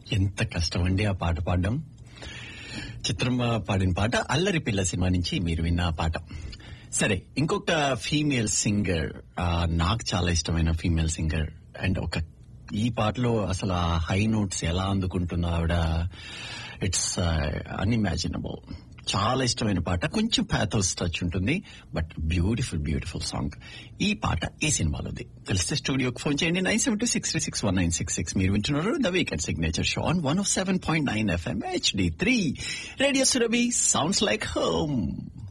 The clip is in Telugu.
ఎంత కష్టం అండి ఆ పాట పాడడం చిత్రమ్మ పాడిన పాట అల్లరి పిల్ల సినిమా నుంచి మీరు విన్న ఆ పాట సరే ఇంకొక ఫీమేల్ సింగర్ నాకు చాలా ఇష్టమైన ఫీమేల్ సింగర్ అండ్ ఒక ఈ పాటలో అసలు ఆ హై నోట్స్ ఎలా అందుకుంటుందో ఆవిడ ఇట్స్ అన్ఇమాజినబుల్ చాలా ఇష్టమైన పాట కొంచెం ప్యాథోస్ టచ్ ఉంటుంది బట్ బ్యూటిఫుల్ బ్యూటిఫుల్ సాంగ్ ఈ పాట ఈ సినిమాలోది తెలిస్తే స్టూడియోకి ఫోన్ చేయండి nine seven two six three six one nine six six మీరు వింటున్నారు the weekend signature show on one of seven point nine FM HD three radio Surabhi sounds like home